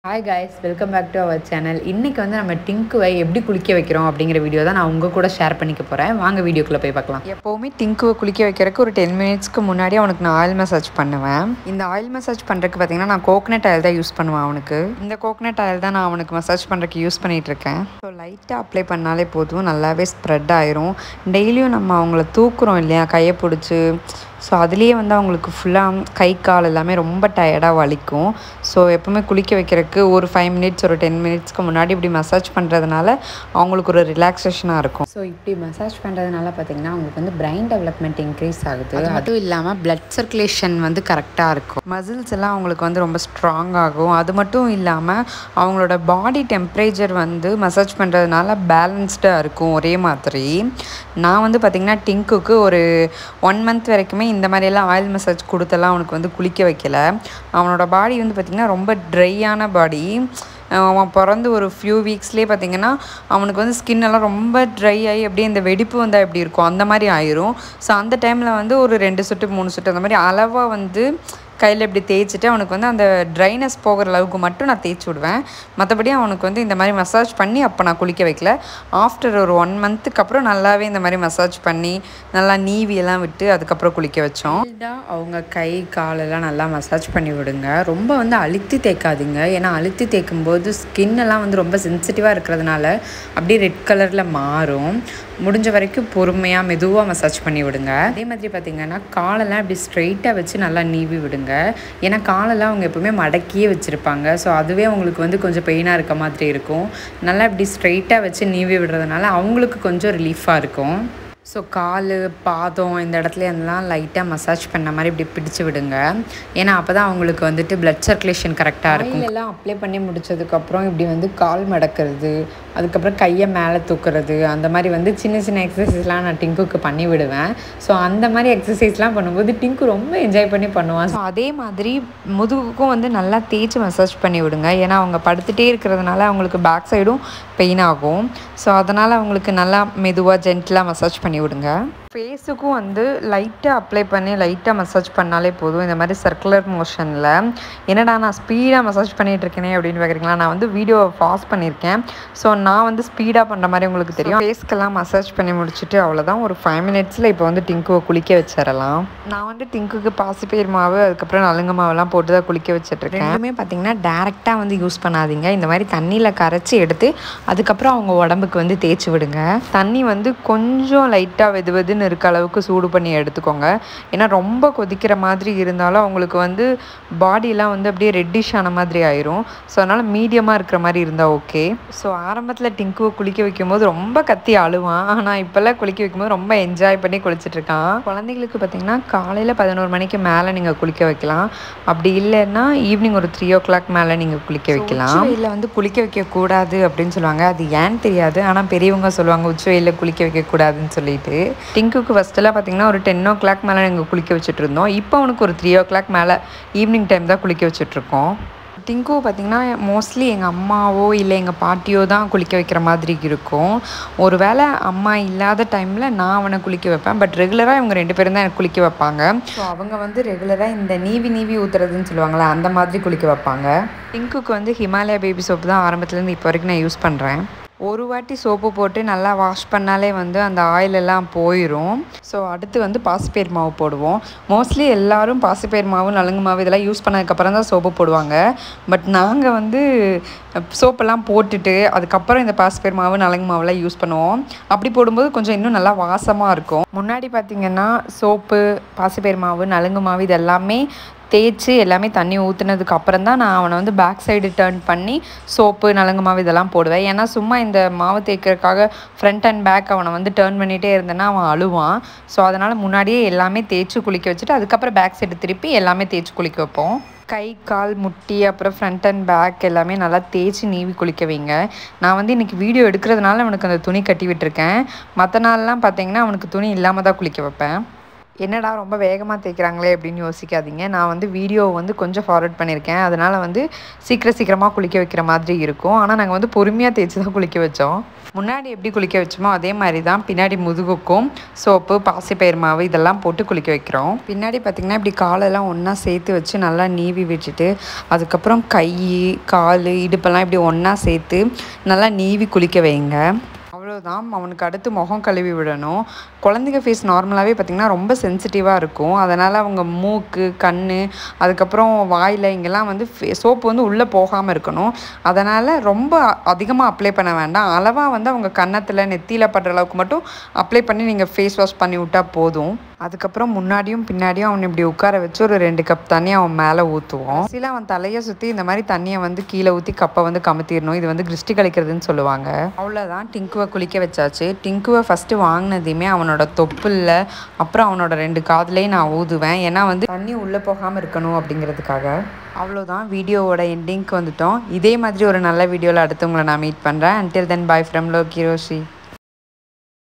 hi guys welcome back to our channel இன்றைக்கி வந்து நம்ம டிங்குவை எப்படி குளிக்க வைக்கிறோம் அப்படிங்கிற வீடியோ தான் நான் உங்கள் கூட ஷேர் பண்ணிக்க போகிறேன் வாங்க வீடியோக்குள்ளே போய் பார்க்கலாம் எப்போவுமே டிங்குவை குளிக்க வைக்கிறதுக்கு ஒரு டென் மினிட்ஸ்க்கு முன்னாடி அவனுக்கு நான் ஆயில் மசாஜ் பண்ணுவேன் இந்த ஆயில் மசாஜ் பண்ணுறதுக்கு பார்த்தீங்கன்னா நான் கோகனட் ஆயில் தான் யூஸ் பண்ணுவேன் அவனுக்கு இந்த கோகனட் ஆயில் தான் நான் அவனுக்கு மசாஜ் பண்ணுறதுக்கு யூஸ் பண்ணிகிட்டு இருக்கேன் ஸோ லைட்டாக அப்ளை பண்ணாலே போதும் நல்லாவே ஸ்ப்ரெட் ஆயிரும் டெய்லியும் நம்ம அவங்கள தூக்குறோம் இல்லையா கையை பிடிச்சி ஸோ அதுலேயே வந்து அவங்களுக்கு ஃபுல்லாக கை கால் எல்லாமே ரொம்ப டயர்டாக வலிக்கும் ஸோ எப்போவுமே குளிக்க வைக்கிறதுக்கு ஒரு ஃபைவ் மினிட்ஸ் ஒரு டென் மினிட்ஸ்க்கு முன்னாடி இப்படி மசாஜ் பண்ணுறதுனால அவங்களுக்கு ஒரு ரிலாக்ஸேஷனாக இருக்கும் ஸோ இப்படி மசாஜ் பண்ணுறதுனால பார்த்தீங்கன்னா அவங்களுக்கு வந்து பிரைன் டெவலப்மெண்ட் இன்க்ரீஸ் ஆகுது அதுவும் இல்லாமல் பிளட் சர்க்குலேஷன் வந்து கரெக்டாக இருக்கும் மசில்ஸ் எல்லாம் அவங்களுக்கு வந்து ரொம்ப ஸ்ட்ராங் ஆகும் அது மட்டும் இல்லாமல் அவங்களோட பாடி டெம்பரேச்சர் வந்து மசாஜ் பண்ணுறதுனால பேலன்ஸ்டாக இருக்கும் ஒரே மாதிரி நான் வந்து பார்த்திங்கன்னா டிங்குக்கு ஒரு ஒன் மந்த் வரைக்குமே இந்த மாதிரியெல்லாம் ஆயில் மசாஜ் கொடுத்தெல்லாம் அவனுக்கு வந்து குளிக்க வைக்கல அவனோட பாடி வந்து பார்த்திங்கன்னா ரொம்ப ட்ரையான பாடி அவன் பிறந்து ஒரு ஃபியூ வீக்ஸ்லேயே பார்த்தீங்கன்னா அவனுக்கு வந்து ஸ்கின் எல்லாம் ரொம்ப ட்ரை ஆகி அப்படியே இந்த வெடிப்பு வந்தால் எப்படி இருக்கும் அந்த மாதிரி ஆயிரும் ஸோ அந்த டைமில் வந்து ஒரு ரெண்டு சொட்டு மூணு சொட்டு அந்த மாதிரி அளவாக வந்து கையில் இப்படி தேய்ச்சிட்டு அவனுக்கு வந்து அந்த ட்ரைனஸ் போகிற அளவுக்கு மட்டும் நான் தேய்ச்சி விடுவேன் மற்றபடி அவனுக்கு வந்து இந்த மாதிரி மசாஜ் பண்ணி அப்போ நான் குளிக்க வைக்கல ஆஃப்டர் ஒரு ஒன் மந்த்துக்கு அப்புறம் நல்லாவே இந்த மாதிரி மசாஜ் பண்ணி நல்லா நீவி எல்லாம் விட்டு அதுக்கப்புறம் குளிக்க வச்சோம் மைல்டாக அவங்க கை காலெல்லாம் நல்லா மசாஜ் பண்ணி விடுங்க ரொம்ப வந்து அழுத்தி தேய்க்காதீங்க ஏன்னா அழுத்தி தேய்க்கும் போது ஸ்கின் எல்லாம் வந்து ரொம்ப சென்சிட்டிவாக இருக்கிறதுனால அப்படியே ரெட் கலரில் மாறும் முடிஞ்ச வரைக்கும் பொறுமையாக மெதுவாக மசாஜ் பண்ணி விடுங்க அதே மாதிரி பார்த்தீங்கன்னா காலெல்லாம் இப்படி ஸ்ட்ரைட்டாக வச்சு நல்லா நீவி விடுங்க ஏன்னா காலெல்லாம் அவங்க எப்பவுமே மடக்கியே வச்சுருப்பாங்க ஸோ அதுவே அவங்களுக்கு வந்து கொஞ்சம் பெயினாக இருக்க மாதிரி இருக்கும் நல்லா இப்படி ஸ்ட்ரைட்டாக வச்சு நீவி விடுறதுனால அவங்களுக்கு கொஞ்சம் ரிலீஃபாக இருக்கும் ஸோ கால் பாதம் இந்த இடத்துல எல்லாம் லைட்டாக மசாஜ் பண்ண மாதிரி இப்படி பிடிச்சு விடுங்க ஏன்னா அப்போ தான் அவங்களுக்கு வந்துட்டு பிளட் சர்க்குலேஷன் கரெக்டாக இருக்கும் எல்லாம் அப்ளை பண்ணி முடிச்சதுக்கப்புறம் இப்படி வந்து கால் மடக்கிறது அதுக்கப்புறம் கையை மேலே தூக்குறது அந்த மாதிரி வந்து சின்ன சின்ன எக்ஸசைஸ்லாம் நான் டிங்குக்கு பண்ணி விடுவேன் ஸோ அந்த மாதிரி எக்ஸசைஸ்லாம் பண்ணும்போது டிங்கு ரொம்ப என்ஜாய் பண்ணி பண்ணுவான் ஸோ அதே மாதிரி முதுகுக்கும் வந்து நல்லா தேய்ச்சி மசாஜ் பண்ணி விடுங்க ஏன்னா அவங்க படுத்துகிட்டே இருக்கிறதுனால அவங்களுக்கு பேக் சைடும் பெயின் ஆகும் ஸோ அதனால் அவங்களுக்கு நல்லா மெதுவாக ஜென்டிலாக மசாஜ் பண்ணி விடுங்க ஃபேஸுக்கும் வந்து லைட்டாக அப்ளை பண்ணி லைட்டாக மசாஜ் பண்ணாலே போதும் இந்த மாதிரி சர்க்குலர் மோஷனில் என்னடா நான் ஸ்பீடாக மசாஜ் பண்ணிகிட்டு இருக்கேனே அப்படின்னு பார்க்குறீங்களா நான் வந்து வீடியோவை ஃபாஸ்ட் பண்ணியிருக்கேன் ஸோ நான் வந்து ஸ்பீடாக பண்ணுற மாதிரி உங்களுக்கு தெரியும் ஃபேஸ்க்கெல்லாம் மசாஜ் பண்ணி முடிச்சுட்டு அவ்வளோதான் ஒரு ஃபைவ் மினிட்ஸில் இப்போ வந்து டிங்குவை குளிக்க வச்சிடலாம் நான் வந்து டிங்குக்கு பாசிப்பயிர் மாவு அதுக்கப்புறம் நலுங்கு மாவெல்லாம் போட்டு தான் குளிக்க வச்சிட்ருக்கேன் ரெண்டுமே பார்த்தீங்கன்னா டேரெக்டாக வந்து யூஸ் பண்ணாதீங்க இந்த மாதிரி தண்ணியில் கரைச்சி எடுத்து அதுக்கப்புறம் அவங்க உடம்புக்கு வந்து தேய்ச்சி விடுங்க தண்ணி வந்து கொஞ்சம் லைட்டாக வெது வெதுன்னு இருக்க அளவுக்கு சூடு பண்ணி எடுத்துக்கோங்க ஏன்னா ரொம்ப கொதிக்கிற மாதிரி இருந்தாலும் அவங்களுக்கு வந்து பாடியெலாம் வந்து அப்படியே ரெட்டிஷ் ஆன மாதிரி ஆயிரும் ஸோ அதனால் மீடியமாக இருக்கிற மாதிரி இருந்தால் ஓகே ஸோ ஆரம்பத்தில் டிங்குவை குளிக்க வைக்கும்போது ரொம்ப கத்தி அழுவான் ஆனால் இப்போல்லாம் குளிக்க வைக்கும்போது ரொம்ப என்ஜாய் பண்ணி குளிச்சிட்ருக்கான் குழந்தைங்களுக்கு பார்த்தீங்கன்னா காலையில் பதினோரு மணிக்கு மேலே நீங்கள் குளிக்க வைக்கலாம் அப்படி இல்லைன்னா ஈவினிங் ஒரு த்ரீ ஓ கிளாக் மேலே நீங்கள் குளிக்க வைக்கலாம் இல்லை வந்து குளிக்க வைக்கக்கூடாது அப்படின்னு சொல்லுவாங்க அது ஏன்னு தெரியாது ஆனால் பெரியவங்க சொல்லுவாங்க உச்சி வெயிலில் குளிக்க வைக்கக்கூடாதுன்னு சொல்லிட்டு டிங்குக்கு ஃபஸ்ட்டெல்லாம் பார்த்தீங்கன்னா ஒரு டென் ஓ கிளாக் மேலே நாங்கள் குளிக்க வச்சுட்டு இருந்தோம் இப்போ அவனுக்கு ஒரு த்ரீ ஓ கிளாக் மேலே ஈவினிங் டைம் தான் குளிக்க வச்சுட்ருக்கோம் டிங்கு பார்த்திங்கன்னா மோஸ்ட்லி எங்கள் அம்மாவோ இல்லை எங்கள் பாட்டியோ தான் குளிக்க வைக்கிற மாதிரி இருக்கும் ஒரு வேளை அம்மா இல்லாத டைமில் நான் அவனை குளிக்க வைப்பேன் பட் ரெகுலராக இவங்க ரெண்டு பேரும் தான் எனக்கு குளிக்க வைப்பாங்க ஸோ அவங்க வந்து ரெகுலராக இந்த நீவி நீவி ஊற்றுறதுன்னு சொல்லுவாங்களே அந்த மாதிரி குளிக்க வைப்பாங்க டிங்குக்கு வந்து ஹிமாலயா பேபி சோப்பு தான் ஆரம்பத்துலேருந்து இப்போ வரைக்கும் நான் யூஸ் பண்ணுறேன் ஒரு வாட்டி சோப்பு போட்டு நல்லா வாஷ் பண்ணாலே வந்து அந்த ஆயில் எல்லாம் போயிடும் ஸோ அடுத்து வந்து பாசிப்பயிர் மாவு போடுவோம் மோஸ்ட்லி எல்லாரும் பாசிப்பயிர் மாவு நலுங்கு மாவு இதெல்லாம் யூஸ் பண்ணதுக்கப்புறம் தான் சோப்பு போடுவாங்க பட் நாங்கள் வந்து சோப்பெல்லாம் போட்டுட்டு அதுக்கப்புறம் இந்த பாசிப்பயிர் மாவு நலுங்கு மாவுலாம் யூஸ் பண்ணுவோம் அப்படி போடும்போது கொஞ்சம் இன்னும் நல்லா வாசமாக இருக்கும் முன்னாடி பார்த்திங்கன்னா சோப்பு பாசிப்பயிர் மாவு நலுங்கு மாவு இது எல்லாமே தேய்ச்சி எல்லாமே தண்ணி ஊற்றுனதுக்கு அப்புறம் தான் நான் அவனை வந்து பேக் சைடு டேர்ன் பண்ணி சோப்பு நலங்கு மாவு இதெல்லாம் போடுவேன் ஏன்னா சும்மா இந்த மாவு தேய்க்கிறதுக்காக ஃப்ரண்ட் அண்ட் பேக் அவனை வந்து டேர்ன் பண்ணிகிட்டே இருந்தேன்னா அவன் அழுவான் ஸோ அதனால் முன்னாடியே எல்லாமே தேய்ச்சி குளிக்க வச்சுட்டு அதுக்கப்புறம் பேக் சைடு திருப்பி எல்லாமே தேய்ச்சி குளிக்க வைப்போம் கை கால் முட்டி அப்புறம் ஃப்ரண்ட் அண்ட் பேக் எல்லாமே நல்லா தேய்ச்சி நீவி குளிக்க வைங்க நான் வந்து இன்றைக்கி வீடியோ எடுக்கிறதுனால அவனுக்கு அந்த துணி கட்டி விட்டுருக்கேன் மற்ற நாள்லாம் பார்த்தீங்கன்னா அவனுக்கு துணி இல்லாமல் தான் குளிக்க வைப்பேன் என்னடா ரொம்ப வேகமாக தேய்க்கிறாங்களே அப்படின்னு யோசிக்காதீங்க நான் வந்து வீடியோ வந்து கொஞ்சம் ஃபார்வர்ட் பண்ணியிருக்கேன் அதனால் வந்து சீக்கிரம் சீக்கிரமாக குளிக்க வைக்கிற மாதிரி இருக்கும் ஆனால் நாங்கள் வந்து பொறுமையாக தேய்ச்சி தான் குளிக்க வச்சோம் முன்னாடி எப்படி குளிக்க வச்சோமோ அதே மாதிரி தான் பின்னாடி முதுகுக்கும் சோப்பு பாசிப்பயிர் மாவு இதெல்லாம் போட்டு குளிக்க வைக்கிறோம் பின்னாடி பார்த்திங்கன்னா இப்படி காலெல்லாம் ஒன்றா சேர்த்து வச்சு நல்லா நீவி விட்டுட்டு அதுக்கப்புறம் கை கால் இடுப்பெல்லாம் இப்படி ஒன்றா சேர்த்து நல்லா நீவி குளிக்க வைங்க அவ்வளோதான் அவனுக்கு அடுத்து முகம் கழுவி விடணும் குழந்தைங்க ஃபேஸ் நார்மலாகவே பார்த்திங்கன்னா ரொம்ப சென்சிட்டிவாக இருக்கும் அதனால் அவங்க மூக்கு கண் அதுக்கப்புறம் வாயில் இங்கெல்லாம் வந்து சோப்பு வந்து உள்ளே போகாமல் இருக்கணும் அதனால் ரொம்ப அதிகமாக அப்ளை பண்ண வேண்டாம் அளவாக வந்து அவங்க கன்னத்தில் நெத்தியில் படுற அளவுக்கு மட்டும் அப்ளை பண்ணி நீங்கள் ஃபேஸ் வாஷ் பண்ணி விட்டால் போதும் அதுக்கப்புறம் முன்னாடியும் பின்னாடியும் அவனை இப்படி உட்கார வச்சு ஒரு ரெண்டு கப் தண்ணி அவன் மேலே ஊற்றுவோம் சில அவன் தலையை சுற்றி இந்த மாதிரி தண்ணியை வந்து கீழே ஊற்றி கப்பை வந்து கமுத்திடணும் இது வந்து கிருஷ்டி கழிக்கிறதுன்னு சொல்லுவாங்க அவ்வளோதான் டிங்குவை குளிக்க வச்சாச்சு டிங்குவை ஃபஸ்ட்டு வாங்கினதையுமே அவனோட தொப்புல அப்புறம் அவனோட ரெண்டு காதுலேயும் நான் ஊதுவேன் ஏன்னா வந்து தண்ணி உள்ளே போகாமல் இருக்கணும் அப்படிங்கிறதுக்காக அவ்வளோதான் வீடியோவோட எண்டிங்க்கு வந்துட்டோம் இதே மாதிரி ஒரு நல்ல வீடியோவில் அடுத்து உங்களை நான் மீட் பண்ணுறேன் until then bye from Lokki Roshi